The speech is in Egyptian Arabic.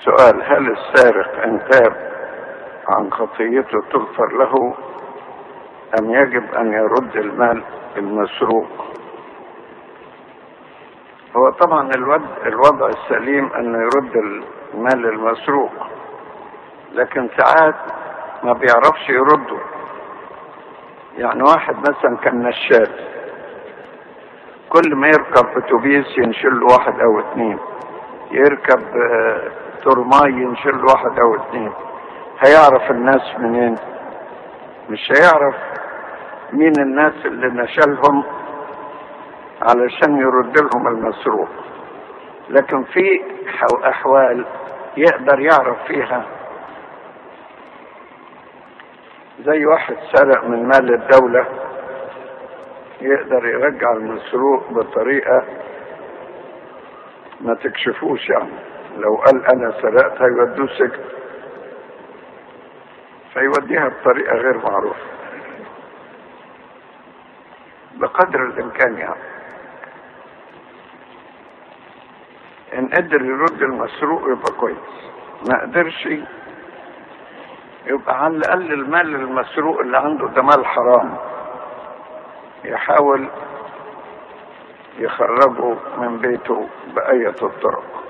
سؤال هل السارق ان تاب عن خطيته تغفر له ام يجب ان يرد المال المسروق هو طبعا الوضع, الوضع السليم انه يرد المال المسروق لكن ساعات ما بيعرفش يرده يعني واحد مثلا كان نشال كل ما يركب اتوبيس ينشل له واحد او اتنين يركب آه، ترماي ينشل له واحد او اتنين هيعرف الناس منين مش هيعرف مين الناس اللي نشلهم علشان يرد لهم المسروق لكن في حو- احوال يقدر يعرف فيها زي واحد سرق من مال الدولة يقدر يرجع المسروق بطريقة ما تكشفوش يعني لو قال انا سرقت هيودوه سجن فيوديها بطريقة غير معروفة بقدر الامكان يعني ان قدر يرد المسروق يبقى كويس ما قدرش يبقى على الاقل المال المسروق اللي عنده ده مال حرام يحاول يخرجه من بيته بأية الطرق